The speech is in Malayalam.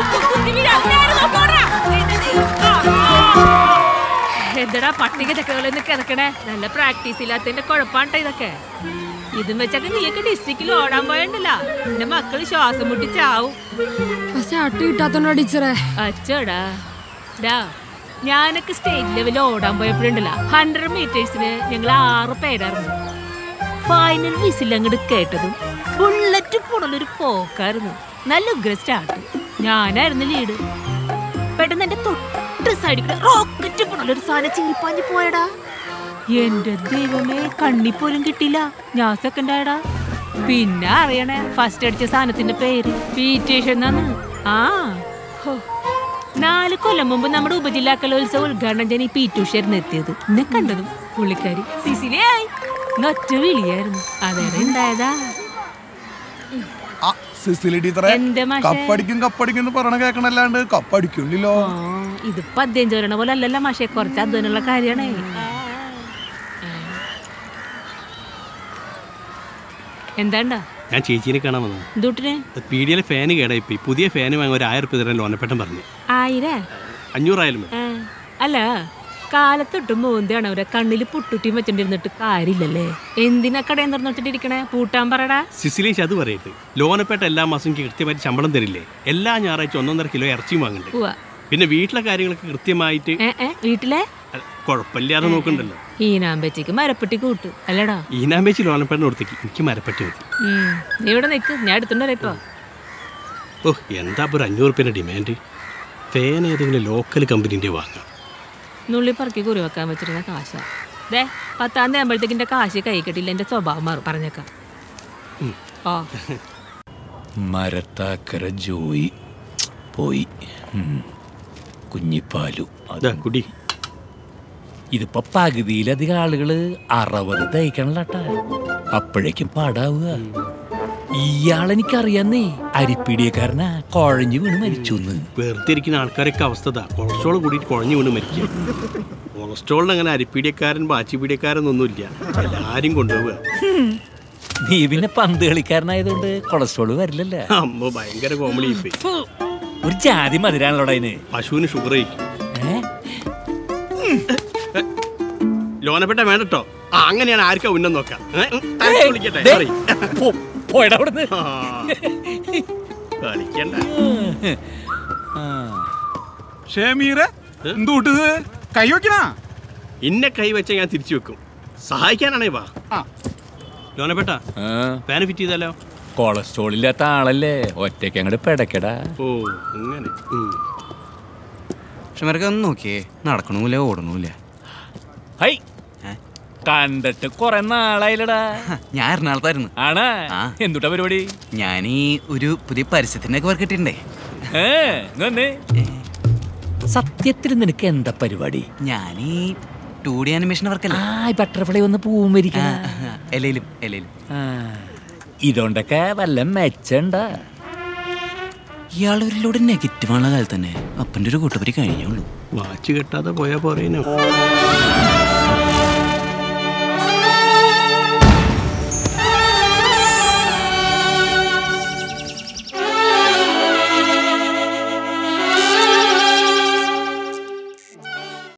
എന്തടാ പട്ടിക ചക്കകളിൽ കിടക്കണേ നല്ല പ്രാക്ടീസ് ഇല്ലാത്തതിന്റെ കുഴപ്പാണ്ട ഇതൊക്കെ ഇതും വെച്ചൊക്കെ നീയൊക്കെ ഡിസ്ട്രിക്റ്റിൽ ഓടാൻ പോയണ്ടല്ല എന്റെ മക്കള് ശ്വാസം മുട്ടി ചാവും സ്റ്റാർട്ട് കിട്ടാത്തോണ്ടോ ടീച്ചറെ അച്ചോടാ ഡാ ഞാനൊക്കെ സ്റ്റേറ്റ് ലെവലിൽ ഓടാൻ പോയപ്പോഴുണ്ടല്ല ഹൺഡ്രഡ് മീറ്റേഴ്സിന് ഞങ്ങൾ ആറ് പേരായിരുന്നു ഫൈനൽ വിസിൽ അങ്ങോട്ട് കേട്ടതും ബുള്ളറ്റ് പോണൊരു പോക്കായിരുന്നു നല്ല ഉഗ്ര സ്റ്റാർട്ട് ഞാനായിരുന്നു ലീഡ് പെട്ടെന്ന് എന്റെ തൊട്ട് സൈഡിൽ കൂടെ റോക്കറ്റ് പോണൊരു സാധനം ചീറിപ്പാഞ്ഞ് പോയടാ എന്റെ ദൈവമേ കണ്ണി പോലും കിട്ടിയില്ല ഞാൻ സെക്കൻഡ് ആയടാ പിന്നെ അറിയണേ ഫസ്റ്റ് അടിച്ച സാധനത്തിന്റെ പേര് പീറ്റേഷൻ എന്നാണ് ആ ഹോ. നാല് കൊല്ലം മുമ്പ് നമ്മുടെ ഉപജില്ലാ കലോത്സവ ഉദ്ഘാടനം ചെയ്യാൻ ഈ പീറ്റൂഷായിരുന്നു എത്തിയത് എന്നെ കണ്ടതും പുള്ളിക്കാരി സിസിലിയായി ഒറ്റ വിളിയായിരുന്നു അതേറെ ഉണ്ടായതാ ആ സിസിലി ടീച്ചറെ എന്റെ മാഷേ. കപ്പടിക്കും കപ്പടിക്കും എന്ന് പറയണ കേൾക്കണല്ലാണ്ട് കപ്പടിക്കുന്നില്ലോ ആ ഇത് പദ്യം ചോരണ പോലെ അല്ലല്ലോ മാഷെ കുറച്ച് അധ്വാനുള്ള കാര്യാണേ എന്താണ്ടാ ഞാൻ ചേച്ചീനെ കാണാൻ വന്നത് ദൂട്ടിന് പീഡിയയിലെ ഫാന് കേടായിപ്പോയി പുതിയ ഫാന് വാങ്ങാൻ ഒരു ആയിരം രൂപ തരാൻ ലോനപ്പെട്ടൻ പറഞ്ഞു ആയിരേ അഞ്ഞൂറായാലും മതി ആ, അല്ല കാലത്തൊട്ട് മോന്തിയാണ് അവരെ കണ്ണിൽ പുട്ടുട്ടിയും വെച്ചോണ്ടിരുന്നിട്ട് കാര്യമില്ലല്ലേ എന്തിനാ കടയിൽ തുറന്നിട്ടിരിക്കണേ പൂട്ടാൻ പറടാ സിസിലേശ് അത് പറയരുത് ലോനപ്പേട്ട എല്ലാ മാസം എനിക്ക് കൃത്യമായിട്ട് ശമ്പളം തരില്ലേ എല്ലാ ഞായറാഴ്ച ഒന്നൊന്നര കിലോ ഇറച്ചിയും വാങ്ങണ്ടേ ഉവ്വ. പിന്നെ വീട്ടിലെ കാര്യങ്ങളൊക്കെ കൃത്യമായിട്ട് ഏ ഏ വീട്ടിലെ അല്ല, കുഴപ്പമില്ലാതെ നോക്കണ്ടല്ലോ ഈനാമ്പേച്ചിക്ക് മരപ്പെട്ടി കൂട്ട് അല്ലടാ ഈനാമ്പേച്ചി ലോനപ്പേട്ടൻ കൊടുത്തേക്ക് എനിക്ക് മരപ്പറ്റി മതി ഉം. നീ ഇവിടെ നിക്ക് ഞാൻ എടുത്തോണ്ട് ഇപ്പൊ ഓ എന്താ ഇപ്പോൾ ഒരു അഞ്ഞൂറ് റുപ്യൻ്റെ ഡിമാൻഡ് ഫാൻ ഏതെങ്കിലും ലോക്കൽ കമ്പനീൻ്റെ വാങ്ങാം നുള്ളി പറക്കി കുറി വെക്കാൻ വെച്ചിരുന്ന കാശ ദേ പത്താം തീയതി ആകുമ്പോഴത്തേക്കിന്റെ കാശ് കൈ കിട്ടില്ല എന്റെ സ്വഭാവം മാറും പറഞ്ഞേക്കാം ഓ മരത്താക്കര ജോയി പോയി ഉം. കുഞ്ഞിപ്പാലു അത് ഇതാ കുടി ഇതിപ്പോ പകുതിയിലധികം ആളുകള് അറുപത് തയ്ക്കണല്ലോട്ടാ അപ്പോഴേക്കും പാടാവുക ഇയാളെനിക്കറിയാന്നേ അരിപ്പീടിയക്കാരനാ കുഴഞ്ഞു വീണ് മരിച്ചു വെറുതെ ഇരിക്കുന്ന ആൾക്കാരൊക്കെ അവസ്ഥ ഇതാ കൊളസ്ട്രോൾ കൂടിയിട്ട് കുഴഞ്ഞു വീണ് മരിക്കുക കൊളസ്ട്രോളിന് അങ്ങനെ അരിപ്പീടിയക്കാരൻ ബാച്ചിപ്പീടിയക്കാരനൊന്നുമില്ല എല്ലാരും കൊണ്ടുപോവുക നീ പിന്നെ പന്ത് കളിക്കാരനായതുകൊണ്ട് കൊളസ്ട്രോൾ വരില്ലല്ലേ അമ്മ ഭയങ്കര കോമഡി ഫു, ഒരു ജാതി മധുരാണല്ലോടാ അതിന് പശുവിന് ഷുഗർ കഴിക്കും ഏ? ലോനപ്പെട്ട വേണ്ടട്ടോ ആ അങ്ങനെയാണ് ആർക്കാ ഉന്നം നോക്കാം ഏ? ഉം, തലയ്ക്ക് വിളിക്കട്ടെ ദേ, പറയ്. പോ- പോയെടാ അവിടുന്ന് ആ, കളിക്കണ്ട ആ. ഷേമീറെ എന്തൂട്ടത് കൈ വെക്കണ ഇന്നെ കൈ വെച്ച ഞാൻ തിരിച്ചു വെക്കും സഹായിക്കാനാണേ വാ ആ. ലോനപ്പെട്ട ആ, ഫാൻ ഫിറ്റ് ചെയ്താലോ കൊളസ്ട്രോൾ ഇല്ലാത്ത ആളല്ലേ ഒറ്റയ്ക്ക് അങ്ങോട്ട് പെടക്കടാ ഓ അങ്ങനെ ഉം. ക്ഷമരൊക്കെ ഒന്ന് നോക്കിയേ നടക്കണമില്ല ഓടണമില്ല ഹൈ കണ്ടിട്ട് കൊറേ നാളായില്ലടാ ഞാൻ എറണാകുളത്തായിരുന്നു ആണാ ആ. എന്തുട്ടാ പരിപാടി ഞാൻ ഈ ഒരു പുതിയ പരസ്യത്തിന്റെ ഒക്കെ വർക്ക് കിട്ടിണ്ടേ ഏ, ഇങ്ങ് വന്നേ. സത്യത്തിൽ നിനക്ക് എന്താ പരിപാടി ഞാൻ ഈ ടു ഡി ആനിമേഷൻ വർക്കല്ല ആ ബട്ടർഫ്ലൈ വന്ന് പൂവും വരിക്കണ എലയിലും എലയിലും ഇതുകൊണ്ടൊക്കെ വല്ല മെച്ചണ്ടാ ഇയാളൊരിലൂടെ നെഗറ്റീവ് ആണുള്ള കാലത്ത് തന്നെ അപ്പൻ്റെ ഒരു കൂട്ടുപരി കഴിഞ്ഞുള്ളൂ വാച്ച് കെട്ടാതെ പോയാ പോരേനോ